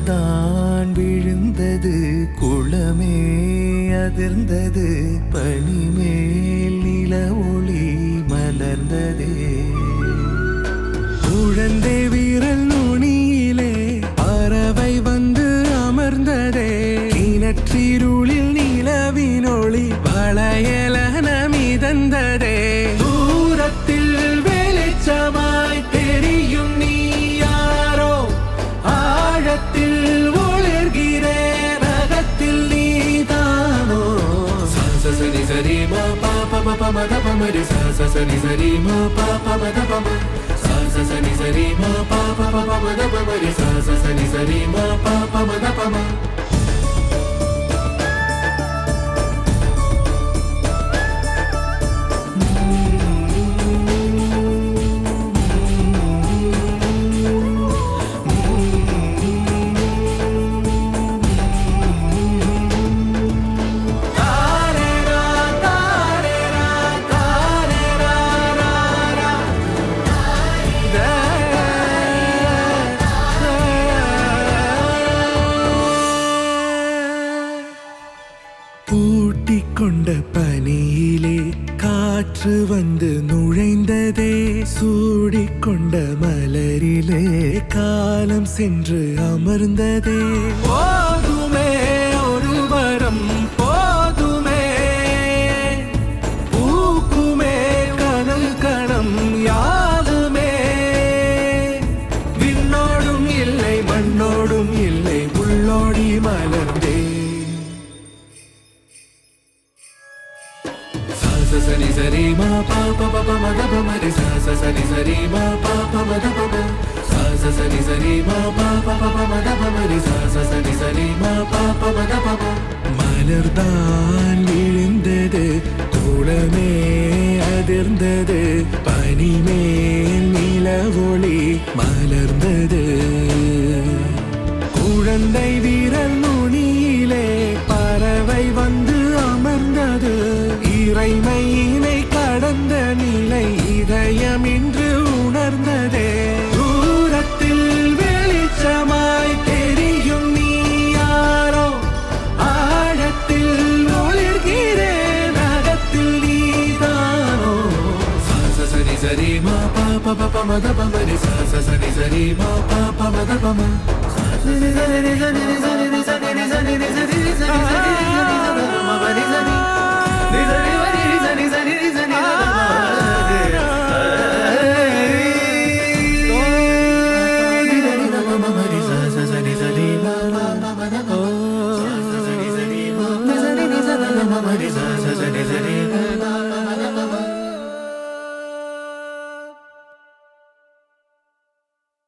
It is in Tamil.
மலர்தான் விழுந்தது குளமே அதிர்ந்தது பனிமேல் நில ஒளி மலர்ந்ததே குழந்தை வீரல் நுனியிலே பறவை வந்து அமர்ந்ததே கிணற்றிருளில் நிலவினொளி வளையலன மிதந்ததே தூரத்தில் வெளிச்சமாய் தெரியும் நீ யாரோ ஆழத்தில் ஒளிர்கிறேன் அகத்தில் நீதானோ சரி சரி மா பா ப ப ப ம த ப ம ரி ச ச சரி சரி மா பா ப ம த ப ம ச ச சரி சரி மா பா ப ப ப ம த ப ம ரி ச ச சரி சரி மா பா ப ம த ப ம தாரேரா தாரேரா தாரேரா ரா ரா பூட்டிக் கொண்ட பனியிலே காற்று வந்து நுழைந்ததே சூடிக்கொண்ட மலரிலே காலம் சென்று அமர்ந்ததே போதுமே ஒரு வரம் போதுமே பூக்குமே கணம் கணம் யாதுமே விண்ணோடும் இல்லை மண்ணோடும் இல்லை உள்ளோடி மலர்ந்தே சா ச சரி சரி மா பா ப ப ப ம த ப ம ரி சா ச சரி சரி மா பா ப ம த ப ம சா ச சரி சரி மா பா ப ப ப ம த ப ம ரி சா ச சரி சரி மா பா ப ம த ப ம மலர்தான் விழுந்தது குளமே அதிர்ந்தது பனிமேல் நில ஒளி மலர்ந்தது குழந்தை வீரல் நுனியிலே பறவை வந்து அமர்ந்தது இறைமையினை கடந்த நிலை இதயம் இன்று உணர்ந்ததே தூரத்தில் வெளிச்சமாய் தெரியும் நீ யாரோ ஆழத்தில் ஒளிர்கிறேன் அகத்தில் நீதானோ சா ச சரி சரி மா பா ப ப ப ம த ப ம ரி சா ச சரி சரி மா பா ப ம த ப ம சா சரி சரி சரி சரி சரி சரி சரி